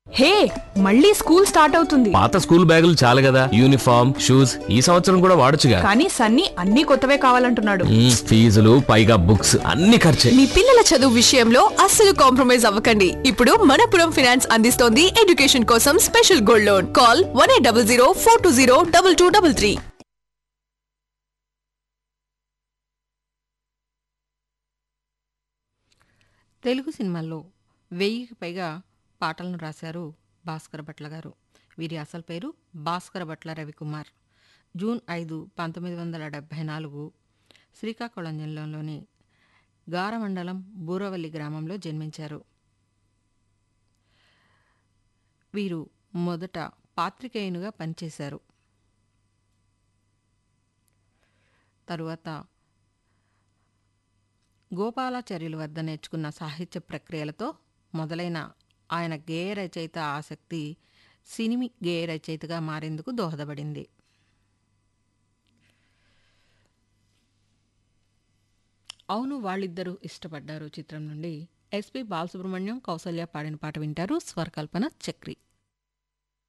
హే మళ్ళీ school start అవుతుంది పాత స్కూల్ బ్యాగులు చాలు కదా యూనిఫామ్ షూస్ ఈ సంవత్సరం కూడా వాడొచ్చుగా కానీ సన్నీ అన్ని కొత్తవే కావాలంటున్నాడు మ్మ్, ఫీజులు పైగా బుక్స్ అన్ని ఖర్చే మీ పిల్లల చదువు విషయంలో అస్సలు కాంప్రమైజ్ అవ్వకండి ఇప్పుడు మనపురం ఫైనాన్స్ అందిస్తోంది ఎడ్యుకేషన్ కోసం special gold loan call one eight double zero four two zero double two double three Telugu సినిమాల్లో వెయ్యికి పైగా పాటలను రాశారు భాస్కర భట్ల గారు వీరి అసలు పేరు భాస్కర భట్ల రవికుమార్ జూన్ ఐదు పంతొమ్మిది వందల డెబ్భై నాలుగు శ్రీకాకుళం జిల్లాలోని గారమండలం బూరవల్లి గ్రామంలో జన్మించారు వీరు మొదట పాత్రికేయునిగా పనిచేశారు తరువాత గోపాలాచార్యుల వద్ద నేర్చుకున్న సాహిత్య ప్రక్రియలతో మొదలైన ఆయన గేయ రచయిత ఆసక్తి సినిమి గేయ రచయితగా మారేందుకు దోహదపడింది అవును వాళ్ళిద్దరూ ఇష్టపడ్డారు చిత్రం నుండి ఎస్పి బాలసుబ్రహ్మణ్యం కౌసల్య పాడిన పాట వింటారు స్వరకల్పన చక్రి